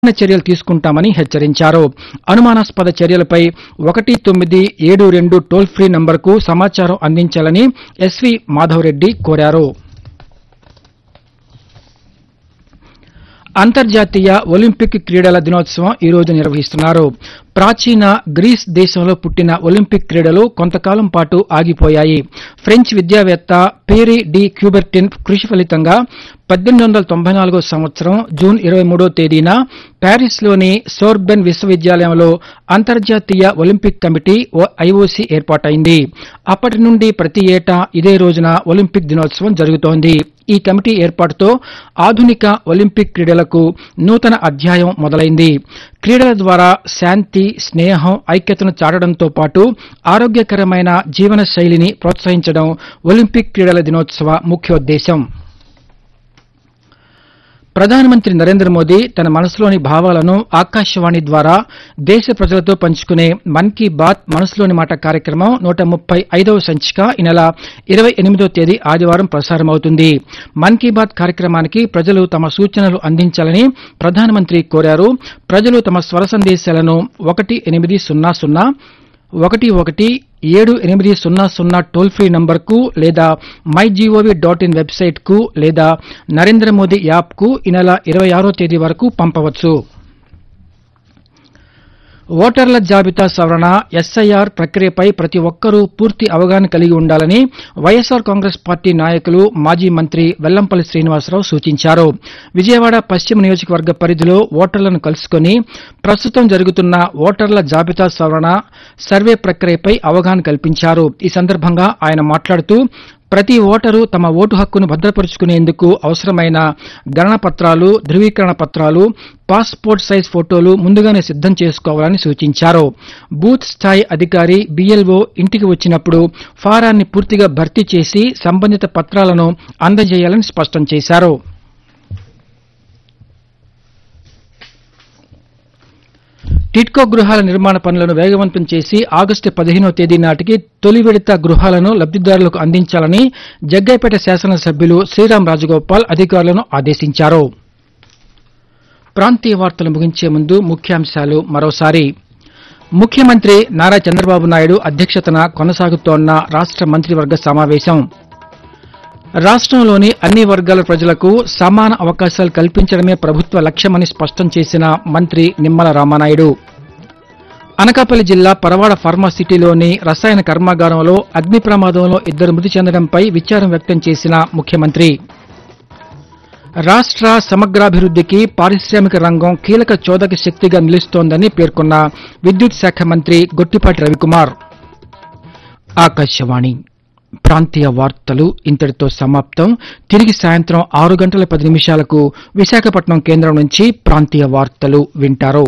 కఠిన చర్యలు తీసుకుంటామని హెచ్చరించారు అనుమానాస్పద చర్యలపై ఒకటి తొమ్మిది ఏడు రెండు టోల్ ఫ్రీ నంబర్కు సమాచారం అందించాలని ఎస్వి మాధవరెడ్డి కోరారు అంతర్జాతీయ ఒలింపిక్ క్రీడల దినోత్సవం ఈ రోజు నిర్వహిస్తున్నారు ప్రాచీన గ్రీస్ దేశంలో పుట్టిన ఒలింపిక్ క్రీడలు కొంతకాలం పాటు ఆగిపోయాయి ఫ్రెంచ్ విద్యావేత్త పేరీ డి క్యూబెర్టిన్ కృషి ఫలితంగా పద్దెనిమిది వందల తొంభై నాలుగో సంవత్సరం జూన్ ఇరవై మూడో తేదీన ప్యారిస్లోని సోర్బెన్ విశ్వవిద్యాలయంలో అంతర్జాతీయ ఒలింపిక్ కమిటీ ఐఓసీ ఏర్పాటైంది అప్పటి నుండి ప్రతి ఏటా ఇదే రోజున ఒలింపిక్ దినోత్సవం జరుగుతోంది ఈ కమిటీ ఏర్పాటుతో ఆధునిక ఒలింపిక్ క్రీడలకు నూతన అధ్యాయం మొదలైంది క్రీడల ద్వారా శాంతి స్నేహం ఐక్యతను చాటడంతో పాటు ఆరోగ్యకరమైన జీవన శైలిని ప్రోత్సహించడం ఒలింపిక్ క్రీడల దినోత్సవ ముఖ్యోద్దేశం ప్రధానమంత్రి నరేంద్ర మోదీ తన మనసులోని భావాలను ఆకాశవాణి ద్వారా దేశ ప్రజలతో పంచుకునే మన్ కీ బాత్ మనసులోని మాట కార్యక్రమం నూట ముప్పై ఐదవ సంచిక ఈ నెల ఇరవై ఎనిమిదో తేదీ ఆదివారం ప్రసారమవుతుంది మన్ కీ బాత్ కార్యక్రమానికి ప్రజలు తమ సూచనలు అందించాలని ప్రధానమంత్రి కోరారు ప్రజలు తమ స్వర సందేశాలను ఒకటి ఎనిమిది సున్నా సున్నా ఒకటి ఒకటి ఏడు ఎనిమిది సున్నా సున్నా టోల్ ఫ్రీ నంబర్కు లేదా మై జీఓవి డాట్ ఇన్ వెబ్సైట్కు లేదా నరేంద్ర మోదీ యాప్కు ఈ నెల ఇరవై ఆరో తేదీ వరకు పంపవచ్చు ఓటర్ల జాబితా సవరణ ఎస్ఐఆర్ ప్రక్రియపై ప్రతి ఒక్కరూ పూర్తి అవగాహన కలిగి ఉండాలని వైఎస్సార్ కాంగ్రెస్ పార్టీ నాయకులు మాజీ మంత్రి వెల్లంపల్లి శ్రీనివాసరావు సూచించారు విజయవాడ పశ్చిమ నియోజకవర్గ పరిధిలో ఓటర్లను కలుసుకుని ప్రస్తుతం జరుగుతున్న ఓటర్ల జాబితా సవరణ సర్వే ప్రక్రియపై అవగాహన కల్పించారు ఈ సందర్భంగా ఆయన మాట్లాడుతూ ప్రతి ఓటరు తమ ఓటు హక్కును భద్రపరుచుకునేందుకు అవసరమైన గణన పత్రాలు ధృవీకరణ పత్రాలు పాస్పోర్ట్ సైజ్ ఫోటోలు ముందుగానే సిద్దం చేసుకోవాలని సూచించారు బూత్ స్థాయి అధికారి బిఎల్ఓ ఇంటికి వచ్చినప్పుడు ఫారాన్ని పూర్తిగా భర్తీ చేసి సంబంధిత పత్రాలను అందజేయాలని స్పష్టం చేశారు టిడ్కో గృహాల నిర్మాణ పనులను వేగవంతం చేసి ఆగస్టు పదిహేనో తేదీ నాటికి తొలి విడత గృహాలను లబ్దిదారులకు అందించాలని జగ్గైపేట శాసనసభ్యులు శ్రీరాం రాజగోపాల్ అధికారులను ఆదేశించారు ప్రాంతీయ వార్తలు ముగించే ముందు ముఖ్యాంశాలు మరోసారి ముఖ్యమంత్రి నారా చంద్రబాబు నాయుడు అధ్యక్షతన కొనసాగుతోన్న రాష్ట మంత్రివర్గ సమావేశం రాష్ట్రంలోని అన్ని వర్గాల ప్రజలకు సమాన అవకాశాలు కల్పించడమే ప్రభుత్వ లక్ష్యమని స్పష్టం చేసిన మంత్రి నిమ్మల రామానాయుడు అనకాపల్లి జిల్లా పరవాడ ఫార్మాసిటీలోని రసాయన కర్మాగారంలో అగ్ని ప్రమాదంలో ఇద్దరు మృతి చెందడంపై విచారం వ్యక్తం చేసిన ముఖ్యమంత్రి రాష్ట్ర సమగ్రాభివృద్ధికి పారిశ్రామిక రంగం కీలక చోదక శక్తిగా నిలుస్తోందని పేర్కొన్న విద్యుత్ శాఖ మంత్రి గొట్టిపాటి రవికుమార్ ఆకాశవాణి ప్రాంతీయ వార్తలు ఇంతటితో సమాప్తం తిరిగి సాయంత్రం ఆరు గంటల పది నిమిషాలకు విశాఖపట్నం కేంద్రం నుంచి ప్రాంతీయ వార్తలు వింటారు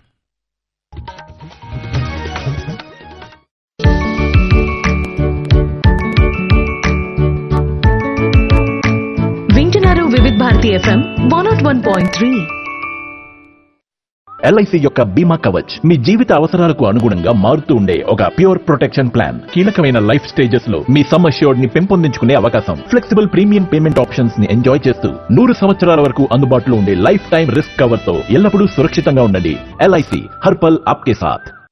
వింటున్నారు Vividh Bharati FM one nought one point three LIC యొక్క బీమా కవచ్ మీ జీవిత అవసరాలకు అనుగుణంగా మారుతూ ఉండే ఒక ప్యూర్ ప్రొటెక్షన్ ప్లాన్ కీలకమైన లైఫ్ స్టేజెస్ లో మీ సమ్ అష్యూర్డ్ ని పెంపొందించుకునే అవకాశం ఫ్లెక్సిబుల్ ప్రీమియం పేమెంట్ ఆప్షన్స్ ని ఎంజాయ్ చేస్తూ నూరు సంవత్సరాల వరకు అందుబాటులో ఉండే లైఫ్ టైం రిస్క్ కవర్ తో ఎల్లప్పుడూ సురక్షితంగా ఉండండి ఎల్ఐసి హర్పల్ ఆప్కే సాథ్